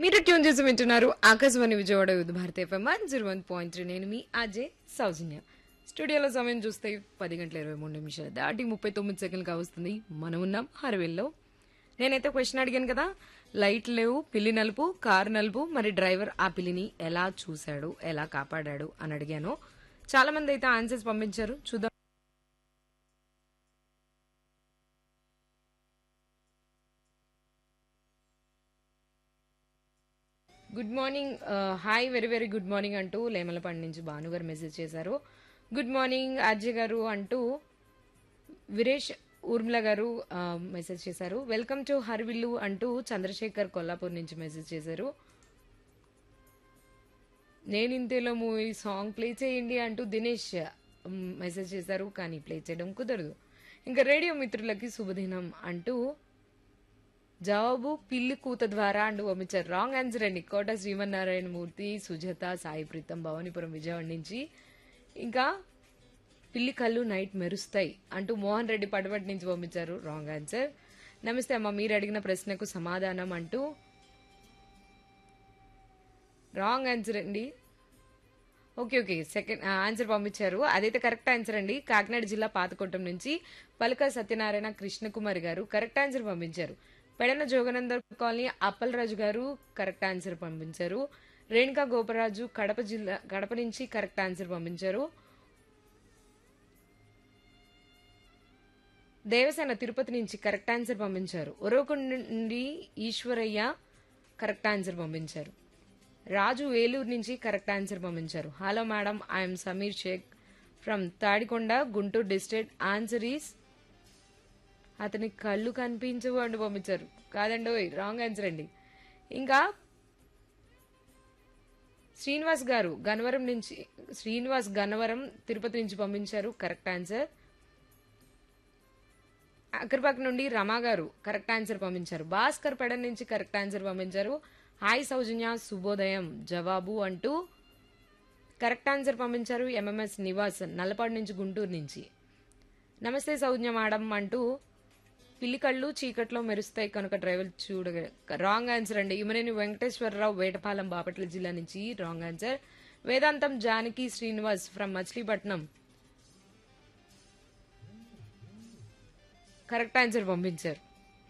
మీరు ట్యూన్ చేసి వింటున్నారు ఆకాశవాణి విజయవాడ యుద్ధ భారత FM one zero one point three నేను మీ అజయ్ సౌజన్య స్టూడియోలో సమయం చూస్తే పది గంటల ఇరవై మూడు నిమిషాలు దాటి ముప్పై తొమ్మిది సెకండ్లు కావస్తుంది మనం ఉన్నాం హరవేల్లో నేనైతే క్వశ్చన్ అడిగాను కదా లైట్ లేవు పిల్లి నలుపు కారు నలుపు మరి డ్రైవర్ ఆ పిల్లిని ఎలా చూశాడు ఎలా కాపాడాడు అని అడిగాను చాలా మంది అయితే ఆన్సర్స్ పంపించారు చూద్దాం good morning hi very very good morning అంటూ లేమలపాడు నుంచి భానుగారు మెసేజ్ చేశారు గుడ్ మార్నింగ్ అజయ్ గారు అంటూ వీరేష్ ఊర్మిళ గారు ఆ, మెసేజ్ చేశారు వెల్కమ్ టు హర్విల్లు అంటూ చంద్రశేఖర్ కొల్లాపూర్ నుంచి మెసేజ్ చేశారు నేను ఇంతేలో మూవీ సాంగ్ ప్లే చేయండి అంటూ దినేష్ మ్, మెసేజ్ చేశారు కానీ ప్లే చేయడం కుదరదు ఇంకా రేడియో మిత్రులకి శుభదినం అంటూ జవాబు పిల్లి కూత ద్వారా అంటూ పంపించారు రాంగ్ ఆన్సర్ అండి కోట శ్రీమన్నారాయణ మూర్తి సుజాత సాయి ప్రీతం భవానీపురం విజయవాడ నుంచి ఇంకా పిల్లి కళ్ళు నైట్ మెరుస్తాయి అంటూ మోహన్ రెడ్డి పడవటి నుంచి పంపించారు రాంగ్ ఆన్సర్ నమస్తే అమ్మ మీరు అడిగిన ప్రశ్నకు సమాధానం అంటూ రాంగ్ ఆన్సర్ అండి ఓకే ఓకే సెకండ్ ఆన్సర్ పంపించారు అదైతే కరెక్ట్ ఆన్సర్ అండి కాకినాడ జిల్లా పాతకొట్టం నుంచి పలక సత్యనారాయణ కృష్ణకుమారి గారు కరెక్ట్ ఆన్సర్ పంపించారు పెడన జోగనందర్ కాలనీ అప్పలరాజు గారు కరెక్ట్ ఆన్సర్ పంపించారు రేణుకా గోపరాజు కడప జిల్లా కడప నుంచి కరెక్ట్ ఆన్సర్ పంపించారు దేవసేన తిరుపతి నుంచి కరెక్ట్ ఆన్సర్ పంపించారు ఉరవకొండ నుండి ఈశ్వరయ్య కరెక్ట్ ఆన్సర్ పంపించారు రాజు వేలూరు నుంచి కరెక్ట్ ఆన్సర్ పంపించారు hello madam I'm Sameer Shaik from Tadikonda Guntur district answer is అతని కళ్ళు కనిపించవు అంటూ పంపించారు కాదండి రాంగ్ ఆన్సర్ అండి ఇంకా శ్రీనివాస్ గారు గన్నవరం నుంచి శ్రీనివాస్ గన్నవరం తిరుపతి నుంచి పంపించారు కరెక్ట్ ఆన్సర్ అక్కర్పాక్ నుండి రమా గారు కరెక్ట్ ఆన్సర్ పంపించారు భాస్కర్ పెడ నుంచి కరెక్ట్ ఆన్సర్ పంపించారు హాయ్ సౌజన్య శుభోదయం జవాబు అంటూ కరెక్ట్ ఆన్సర్ పంపించారు ఎంఎంఎస్ నివాస్ నల్లపాడు నుంచి గుంటూరు నుంచి నమస్తే సౌజన్య మేడం అంటూ పిల్లి కళ్ళు చీకట్లో మెరుస్తాయి కనుక డ్రైవర్ చూడగ రాంగ్ ఆన్సర్ అండి ఇమనేని వెంకటేశ్వరరావు వేటపాలెం బాపట్ల జిల్లా నుంచి wrong answer Vedantam Janaki Srinivas from Machilipatnam correct answer పంపించారు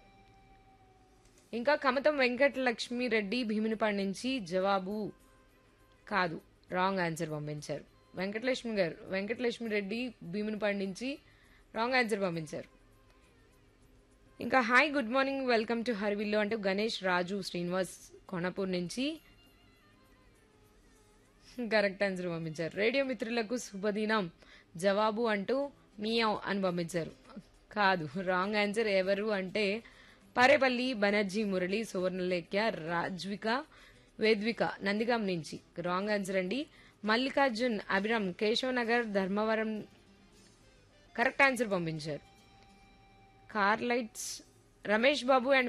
ఇంకా కమతం వెంకట లక్ష్మి రెడ్డి భీమునిపాడు నుంచి జవాబు కాదు రాంగ్ ఆన్సర్ పంపించారు వెంకటలక్ష్మి గారు వెంకటలక్ష్మి రెడ్డి భీమునిపాడు నుంచి రాంగ్ ఆన్సర్ పంపించారు ఇంకా hi good morning welcome to Harivillu అంటూ గణేష్ రాజు శ్రీనివాస్ కొనపూర్ నుంచి కరెక్ట్ ఆన్సర్ పంపించారు రేడియో మిత్రులకు శుభదినం జవాబు అంటూ మియావ్ అని పంపించారు కాదు రాంగ్ ఆన్సర్ ఎవరు అంటే పారేపల్లి బనర్జీ మురళి సువర్ణలేఖ్య రాజ్విక వేద్విక నందిగాం నుంచి రాంగ్ ఆన్సర్ అండి మల్లికార్జున్ అభిరామ్ కేశవ్ నగర్ ధర్మవరం కరెక్ట్ ఆన్సర్ పంపించారు car lights Ramesh Babu and